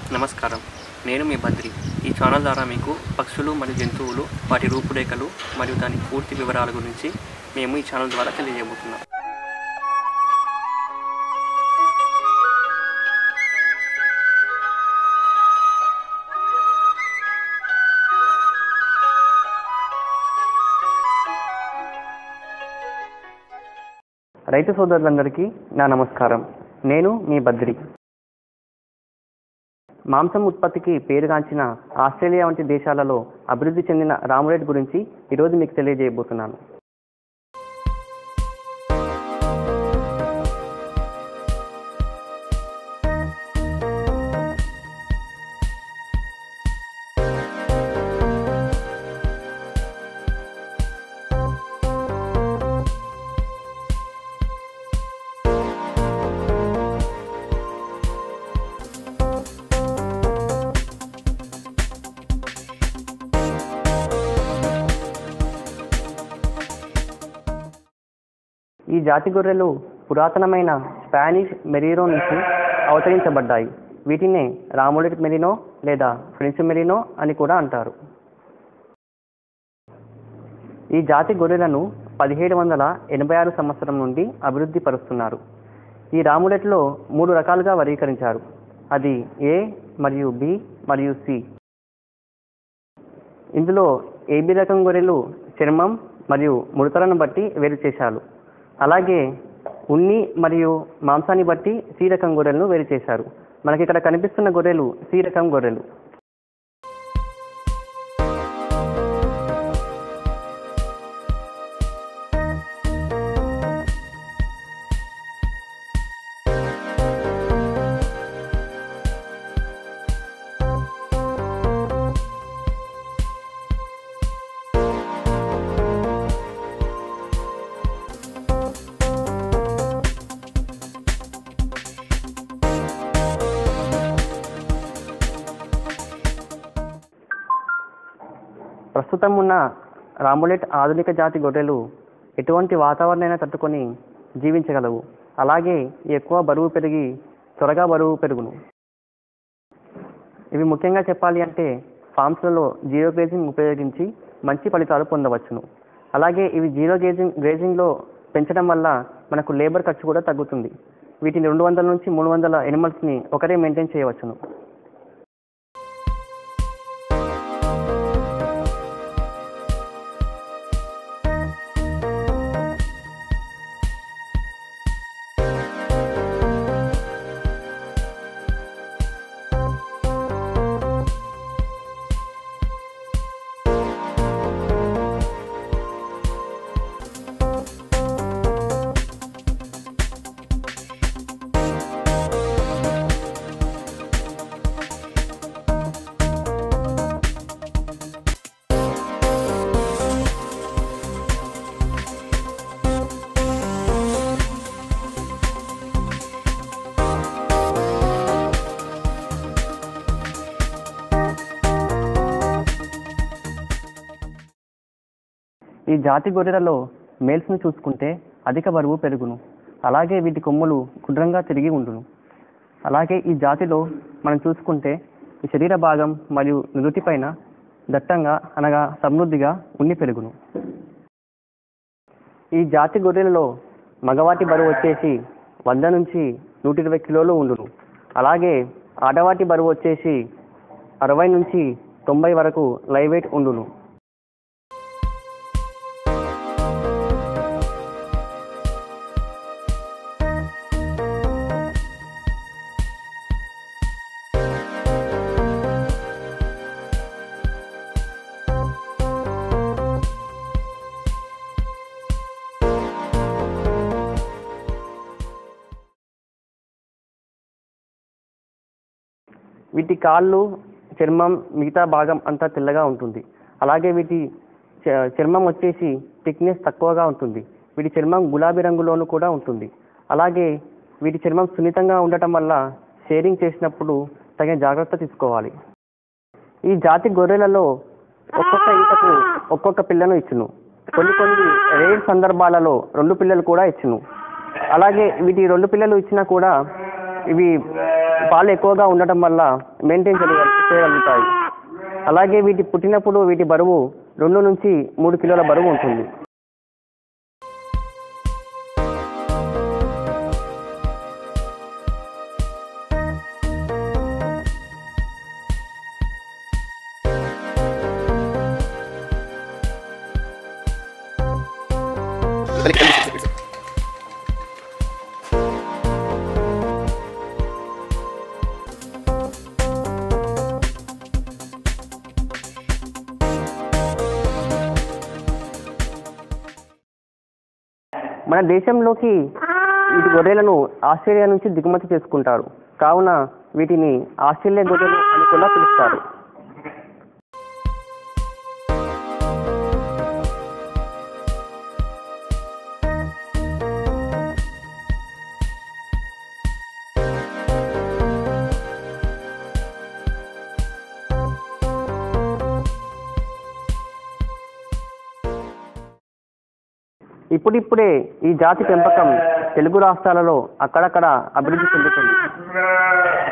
నమస్కారం నేను మీ బద్రి ఈ ఛానల్ ద్వారా మీకు పక్షులు మరియు జంతువులు వాటి రూపురేఖలు మరియు దాని పూర్తి వివరాల గురించి మేము ఈ ఛానల్ ద్వారా తెలియజేయబోతున్నాం రైతు సోదరులందరికీ నా నమస్కారం నేను మీ బద్రి మాంసం ఉత్పత్తికి పేరుగాంచిన ఆస్ట్రేలియా వంటి దేశాలలో అభివృద్ధి చెందిన రామురేట్ గురించి ఈరోజు మీకు తెలియజేయబోతున్నాను ఈ జాతి గొర్రెలు పురాతనమైన స్పానిష్ మెరీనో నుంచి అవతరించబడ్డాయి వీటినే రాములెట్ మెరినో లేదా ఫ్రెంచ్ మెరినో అని కూడా అంటారు ఈ జాతి గొర్రెలను పదిహేడు వందల ఎనభై ఆరు సంవత్సరం నుండి అభివృద్ధి పరుస్తున్నారు ఈ రాములెట్లో మూడు రకాలుగా వర్గీకరించారు అది ఏ మరియు బి మరియు సి ఇందులో ఏబి రకం గొర్రెలు చర్మం మరియు ముడతలను బట్టి వేరు చేశారు అలాగే ఉన్ని మరియు మాంసాన్ని బట్టి సి రకం గొర్రెలను వేరు చేశారు మనకి ఇక్కడ కనిపిస్తున్న గొర్రెలు సి రకం గొర్రెలు ప్రస్తుతం ఉన్న రాములెట్ ఆధునిక జాతి గొర్రెలు ఎటువంటి వాతావరణమైనా తట్టుకొని జీవించగలవు అలాగే ఎక్కువ బరువు పెరిగి త్వరగా బరువు పెరుగును ఇవి ముఖ్యంగా చెప్పాలి అంటే ఫామ్స్లలో జీరో గ్రేజింగ్ ఉపయోగించి మంచి ఫలితాలు పొందవచ్చును అలాగే ఇవి జీరో గేజింగ్ గ్రేజింగ్లో పెంచడం వల్ల మనకు లేబర్ ఖర్చు కూడా తగ్గుతుంది వీటిని రెండు వందల నుంచి మూడు వందల ఎనిమల్స్ని ఒకరే మెయింటైన్ చేయవచ్చును ఈ జాతి గొర్రెలలో మేల్స్ను చూసుకుంటే అధిక బరువు పెరుగును అలాగే వీటి కొమ్ములు గుండ్రంగా తిరిగి ఉండును అలాగే ఈ జాతిలో మనం చూసుకుంటే ఈ శరీర భాగం మరియు నుదుటి పైన దట్టంగా అనగా సమృద్ధిగా ఉన్ని పెరుగును ఈ జాతి గొర్రెలలో మగవాటి బరువు వచ్చేసి వంద నుంచి నూట ఇరవై కిలోలు ఉండును అలాగే ఆడవాటి బరువు వచ్చేసి అరవై నుంచి తొంభై వరకు లైవ్ వెయిట్ ఉండును వీటి కాళ్ళు చర్మం మిగతా భాగం అంతా తెల్లగా ఉంటుంది అలాగే వీటి చ- చర్మం వచ్చేసి థిక్నెస్ తక్కువగా ఉంటుంది వీటి చర్మం గులాబీ రంగులోను కూడా ఉంటుంది అలాగే వీటి చర్మం సున్నితంగా ఉండటం వల్ల షేరింగ్ చేసినప్పుడు తగిన జాగ్రత్త తీసుకోవాలి ఈ జాతి గొర్రెలలో ఒక్కొక్క ఈతకు ఒక్కొక్క పిల్లను ఇచ్చును కొన్ని కొన్ని రేర్ సందర్భాలలో రెండు పిల్లలు కూడా ఇచ్చును అలాగే వీటి రెండు పిల్లలు ఇచ్చినా కూడా ఇవి పాలు ఎక్కువగా ఉండటం వల్ల మెయింటైన్ చేయగలుగుతాయి అలాగే వీటి పుట్టినప్పుడు వీటి బరువు రెండు నుంచి మూడు కిలోల బరువు ఉంటుంది మన దేశంలోకి వీటి గొర్రెలను ఆస్ట్రేలియా నుంచి దిగుమతి చేసుకుంటారు కావున వీటిని ఆస్ట్రేలియా గొర్రెలు అని కూడా పిలుస్తారు ఇప్పుడిప్పుడే ఈ జాతి పెంపకం తెలుగు రాష్ట్రాలలో అక్కడక్కడ అభివృద్ధి చెందుతుంది